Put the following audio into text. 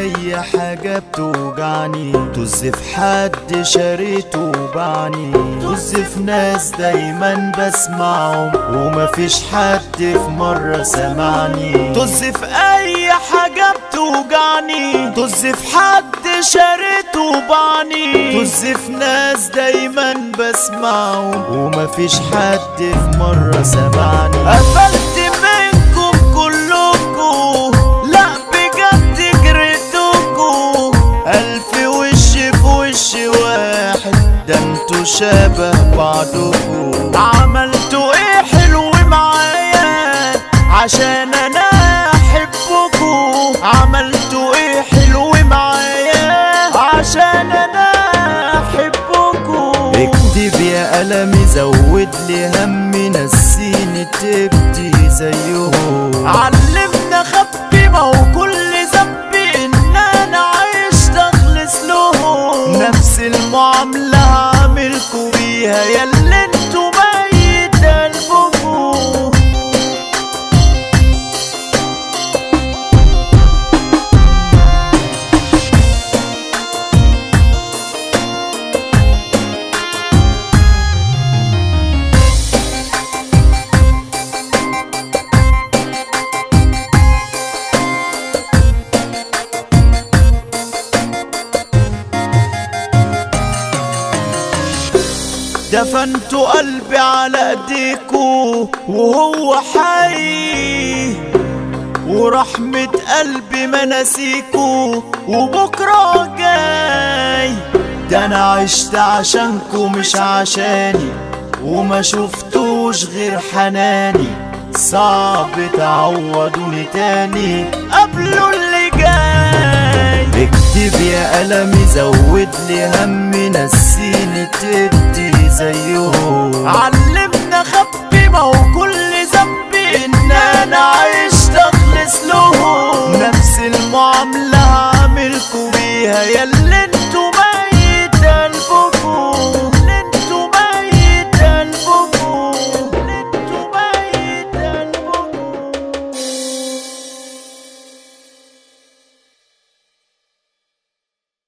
اي حاجة بتوجعني طز في حد شريته وبعني طز في ناس دايما بسمعهم ومفيش حد في مرة سمعني طز في اي حاجة بتوجعني طز في حد شريته وبعني طز في ناس دايما بسمعهم ومفيش حد في مرة سمعني قفلت منكم كلكم لا بجد جريتكم ألف وش في وش واحد ده انتوا شبه بعضكم عملتوا ايه حلو معايا عشان انا احبكم عملتوا ايه حلو معايا عشان انا احبكم اكتب يا قلمي زود لي همي نسيني تبدي زيهم علمنا خبي ما هو كل ذنبي ان انا عايش اخلص لهم نفس المعاملة هعملكوا بيها ياللي انتوا ميت قلبكم دفنتوا قلبي على ايديكوا وهو حي ورحمة قلبي ما نسيكوا وبكرة جاي ده انا عشت عشانكوا مش عشاني وما شفتوش غير حناني صعب تعوضوني تاني قبله اللي جاي اكتب يا قلمي زود لي همي نسيني تدي زيهم علمنا خبي ما هو كل ذنبي ان انا عشت اخلص لهم نفس المعاملة هعملكوا بيها ياللي انتوا ما